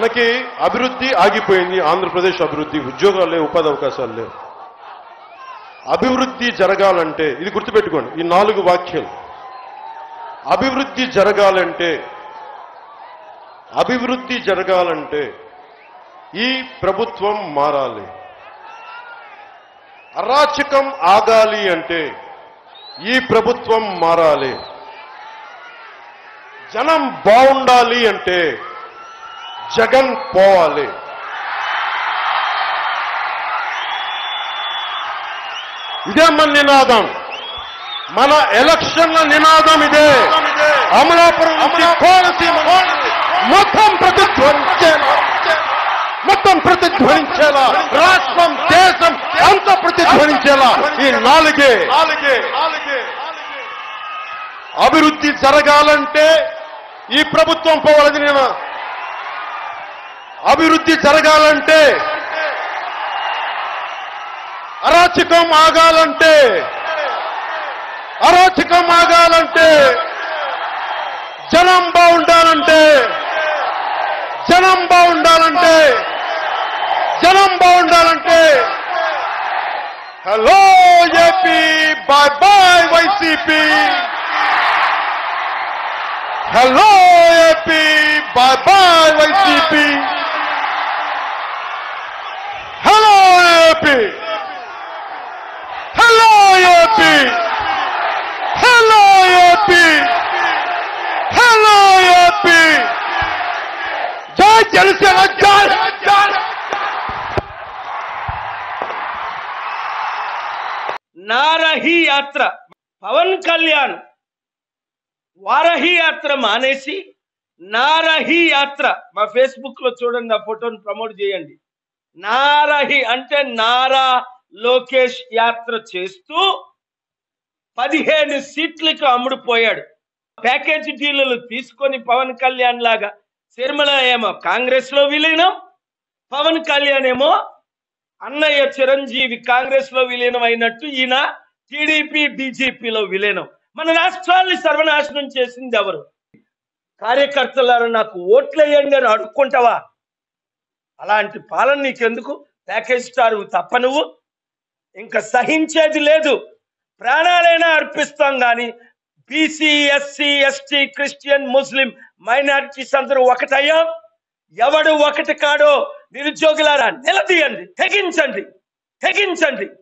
మనకి అభివృద్ధి ఆగిపోయింది ఆంధ్రప్రదేశ్ అభివృద్ధి ఉద్యోగాలు లేవు ఉపాధి అవకాశాలు లేవు అభివృద్ధి జరగాలంటే ఇది గుర్తుపెట్టుకోండి ఈ నాలుగు వాక్యాలు అభివృద్ధి జరగాలంటే అభివృద్ధి జరగాలంటే ఈ ప్రభుత్వం మారాలి అరాచకం ఆగాలి అంటే ఈ ప్రభుత్వం మారాలి జనం బాగుండాలి అంటే జగన్ పోవాలి ఇదే మన నినాదం మన ఎలక్షన్ల నినాదం ఇదే అమలాపురం నుంచి కోనసీమ మొత్తం ప్రతిధ్వనించేలా మొత్తం ప్రతిధ్వనించేలా రాష్ట్రం దేశం అంత ప్రతిధ్వనించేలా ఈ నాలుగే అభివృద్ధి జరగాలంటే ఈ ప్రభుత్వం పోవాలని నేను అభివృద్ధి జరగాలంటే అరాచకం ఆగాలంటే అరాచకం ఆగాలంటే జనం బాగుండాలంటే జనం బాగుండాలంటే జనం బాగుండాలంటే hello AP bye bye YCP hello AP bye bye YCP hello AP hello AP hello AP hello AP జై జనసేన జై జై నారహి యాత్ర పవన్ కళ్యాణ్ వారహి యాత్ర మానేసి నారహి యాత్ర మా ఫేస్బుక్ లో చూడండి ఆ ఫోటోని ప్రమోట్ చేయండి నారహి అంటే నారా లోకేష్ యాత్ర చేస్తూ పదిహేను సీట్లకు అమ్ముడుపోయాడు ప్యాకేజ్ డీలులు తీసుకొని పవన్ కళ్యాణ్ లాగా శర్మల ఏమో కాంగ్రెస్ లో విలీనం పవన్ కళ్యాణ్ ఏమో అన్నయ్య చిరంజీవి కాంగ్రెస్ లో విలీనం అయినట్టు ఈయన టీడీపీ బీజేపీలో విలీనం మన రాష్ట్రాన్ని సర్వనాశనం చేసింది ఎవరు కార్యకర్తలారా నాకు ఓట్లేయండి అని అడుక్కుంటావా అలాంటి పాలన నీకెందుకు ప్యాకేజ్ స్టార్ తప్ప నువ్వు ఇంకా సహించేది లేదు ప్రాణాలైనా అర్పిస్తాం కానీ BC SC ST Christian Muslim minorities అందరూ ఒకటయ్యాం ఎవడు ఒకటి కాడో నిరుద్యోగులారా నిలదీయండి తెగించండి తెగించండి